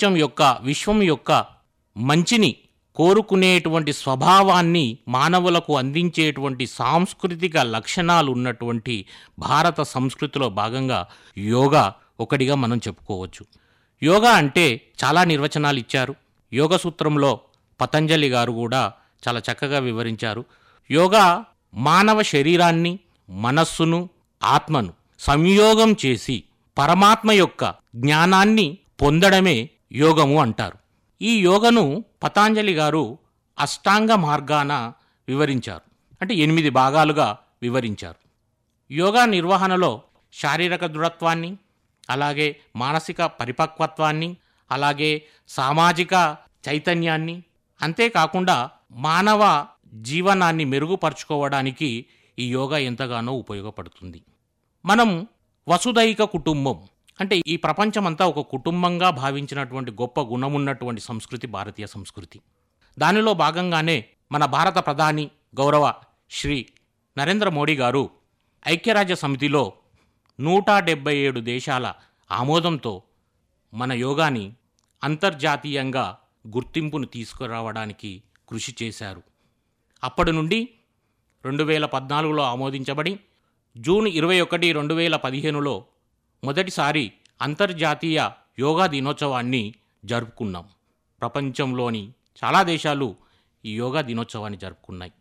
ప్రపంచం యొక్క విశ్వం యొక్క మంచిని కోరుకునేటువంటి స్వభావాన్ని మానవులకు అందించేటువంటి సాంస్కృతిక లక్షణాలు ఉన్నటువంటి భారత సంస్కృతిలో భాగంగా యోగా ఒకటిగా మనం చెప్పుకోవచ్చు యోగా అంటే చాలా నిర్వచనాలు ఇచ్చారు యోగ సూత్రంలో పతంజలి గారు కూడా చాలా చక్కగా వివరించారు యోగా మానవ శరీరాన్ని మనస్సును ఆత్మను సంయోగం చేసి పరమాత్మ యొక్క జ్ఞానాన్ని పొందడమే యోగము అంటారు ఈ యోగను పతాంజలి గారు అష్టాంగ మార్గాన వివరించారు అంటే ఎనిమిది భాగాలుగా వివరించారు యోగా నిర్వహణలో శారీరక దృఢత్వాన్ని అలాగే మానసిక పరిపక్వత్వాన్ని అలాగే సామాజిక చైతన్యాన్ని అంతేకాకుండా మానవ జీవనాన్ని మెరుగుపరుచుకోవడానికి ఈ యోగా ఎంతగానో ఉపయోగపడుతుంది మనం వసుదైక కుటుంబం అంటే ఈ ప్రపంచమంతా ఒక కుటుంబంగా భావించినటువంటి గొప్ప గుణమున్నటువంటి సంస్కృతి భారతీయ సంస్కృతి దానిలో భాగంగానే మన భారత ప్రధాని గౌరవ శ్రీ నరేంద్ర మోడీ గారు ఐక్యరాజ్య సమితిలో నూట డెబ్బై ఏడు దేశాల ఆమోదంతో మన యోగాని అంతర్జాతీయంగా గుర్తింపును తీసుకురావడానికి కృషి చేశారు అప్పటి నుండి రెండు వేల పద్నాలుగులో ఆమోదించబడి జూన్ ఇరవై ఒకటి రెండు వేల పదిహేనులో మొదటిసారి అంతర్జాతీయ యోగా దినోత్సవాన్ని జరుపుకున్నాం ప్రపంచంలోని చాలా దేశాలు ఈ యోగా దినోత్సవాన్ని జరుపుకున్నాయి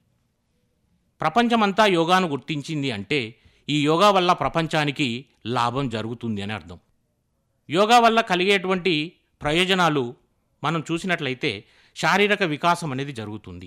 ప్రపంచమంతా యోగాను గుర్తించింది అంటే ఈ యోగా వల్ల ప్రపంచానికి లాభం జరుగుతుంది అని అర్థం యోగా వల్ల కలిగేటువంటి ప్రయోజనాలు మనం చూసినట్లయితే శారీరక వికాసం అనేది జరుగుతుంది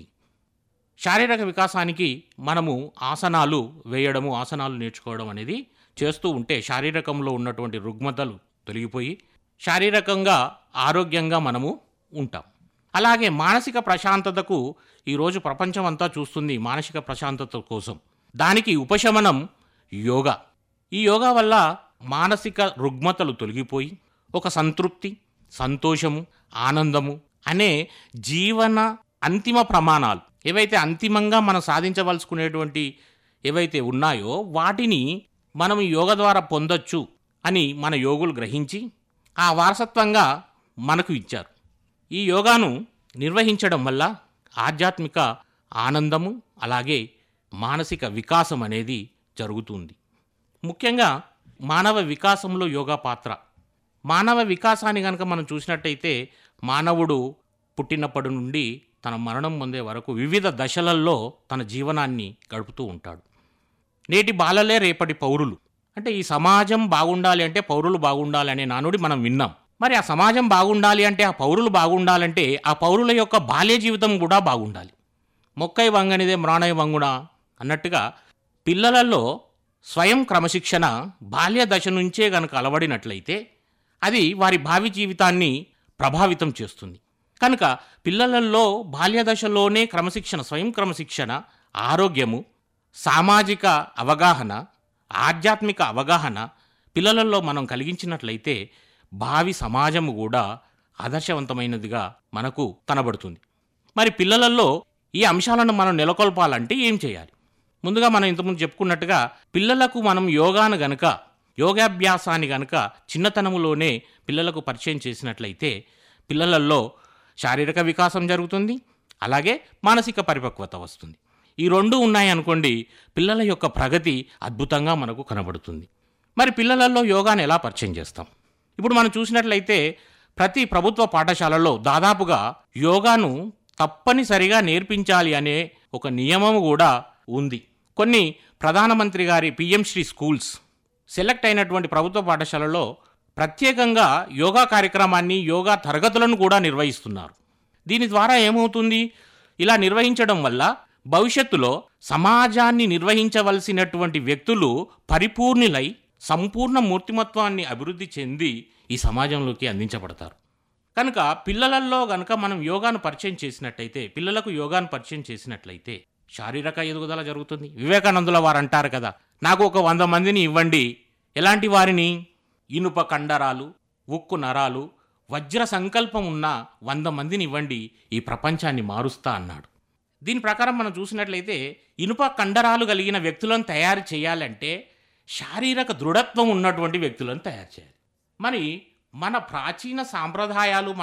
శారీరక వికాసానికి మనము ఆసనాలు వేయడము ఆసనాలు నేర్చుకోవడం అనేది చేస్తూ ఉంటే శారీరకంలో ఉన్నటువంటి రుగ్మతలు తొలగిపోయి శారీరకంగా ఆరోగ్యంగా మనము ఉంటాం అలాగే మానసిక ప్రశాంతతకు ఈరోజు ప్రపంచం అంతా చూస్తుంది మానసిక ప్రశాంతత కోసం దానికి ఉపశమనం యోగా ఈ యోగా వల్ల మానసిక రుగ్మతలు తొలగిపోయి ఒక సంతృప్తి సంతోషము ఆనందము అనే జీవన అంతిమ ప్రమాణాలు ఏవైతే అంతిమంగా మనం సాధించవలసుకునేటువంటి ఏవైతే ఉన్నాయో వాటిని మనం ఈ యోగ ద్వారా పొందొచ్చు అని మన యోగులు గ్రహించి ఆ వారసత్వంగా మనకు ఇచ్చారు ఈ యోగాను నిర్వహించడం వల్ల ఆధ్యాత్మిక ఆనందము అలాగే మానసిక వికాసం అనేది జరుగుతుంది ముఖ్యంగా మానవ వికాసంలో యోగా పాత్ర మానవ వికాసాన్ని కనుక మనం చూసినట్టయితే మానవుడు పుట్టినప్పటి నుండి తన మరణం పొందే వరకు వివిధ దశలలో తన జీవనాన్ని గడుపుతూ ఉంటాడు నేటి బాలలే రేపటి పౌరులు అంటే ఈ సమాజం బాగుండాలి అంటే పౌరులు బాగుండాలి అనే నానుడి మనం విన్నాం మరి ఆ సమాజం బాగుండాలి అంటే ఆ పౌరులు బాగుండాలంటే ఆ పౌరుల యొక్క బాల్య జీవితం కూడా బాగుండాలి మొక్కై వంగనిదే మ్రాణయ వంగుడా అన్నట్టుగా పిల్లలలో స్వయం క్రమశిక్షణ బాల్య దశ నుంచే గనక అలవడినట్లయితే అది వారి భావి జీవితాన్ని ప్రభావితం చేస్తుంది కనుక పిల్లలలో బాల్య దశలోనే క్రమశిక్షణ స్వయం క్రమశిక్షణ ఆరోగ్యము సామాజిక అవగాహన ఆధ్యాత్మిక అవగాహన పిల్లలలో మనం కలిగించినట్లయితే భావి సమాజము కూడా ఆదర్శవంతమైనదిగా మనకు కనబడుతుంది మరి పిల్లలలో ఈ అంశాలను మనం నెలకొల్పాలంటే ఏం చేయాలి ముందుగా మనం ఇంతకుముందు చెప్పుకున్నట్టుగా పిల్లలకు మనం యోగాను గనుక యోగాభ్యాసాన్ని గనుక చిన్నతనములోనే పిల్లలకు పరిచయం చేసినట్లయితే పిల్లలలో శారీరక వికాసం జరుగుతుంది అలాగే మానసిక పరిపక్వత వస్తుంది ఈ రెండు ఉన్నాయనుకోండి పిల్లల యొక్క ప్రగతి అద్భుతంగా మనకు కనబడుతుంది మరి పిల్లలలో యోగాను ఎలా పరిచయం చేస్తాం ఇప్పుడు మనం చూసినట్లయితే ప్రతి ప్రభుత్వ పాఠశాలలో దాదాపుగా యోగాను తప్పనిసరిగా నేర్పించాలి అనే ఒక నియమం కూడా ఉంది కొన్ని ప్రధానమంత్రి గారి పిఎం శ్రీ స్కూల్స్ సెలెక్ట్ అయినటువంటి ప్రభుత్వ పాఠశాలలో ప్రత్యేకంగా యోగా కార్యక్రమాన్ని యోగా తరగతులను కూడా నిర్వహిస్తున్నారు దీని ద్వారా ఏమవుతుంది ఇలా నిర్వహించడం వల్ల భవిష్యత్తులో సమాజాన్ని నిర్వహించవలసినటువంటి వ్యక్తులు పరిపూర్ణులై సంపూర్ణ మూర్తిమత్వాన్ని అభివృద్ధి చెంది ఈ సమాజంలోకి అందించబడతారు కనుక పిల్లలలో గనుక మనం యోగాను పరిచయం చేసినట్టయితే పిల్లలకు యోగాను పరిచయం చేసినట్లయితే శారీరక ఎదుగుదల జరుగుతుంది వివేకానందుల వారు అంటారు కదా నాకు ఒక వంద మందిని ఇవ్వండి ఎలాంటి వారిని ఇనుప కండరాలు ఉక్కు నరాలు వజ్ర సంకల్పం ఉన్న వంద మందిని ఇవ్వండి ఈ ప్రపంచాన్ని మారుస్తా అన్నాడు దీని ప్రకారం మనం చూసినట్లయితే ఇనుప కండరాలు కలిగిన వ్యక్తులను తయారు చేయాలంటే శారీరక దృఢత్వం ఉన్నటువంటి వ్యక్తులను తయారు చేయాలి మరి మన ప్రాచీన సాంప్రదాయాలు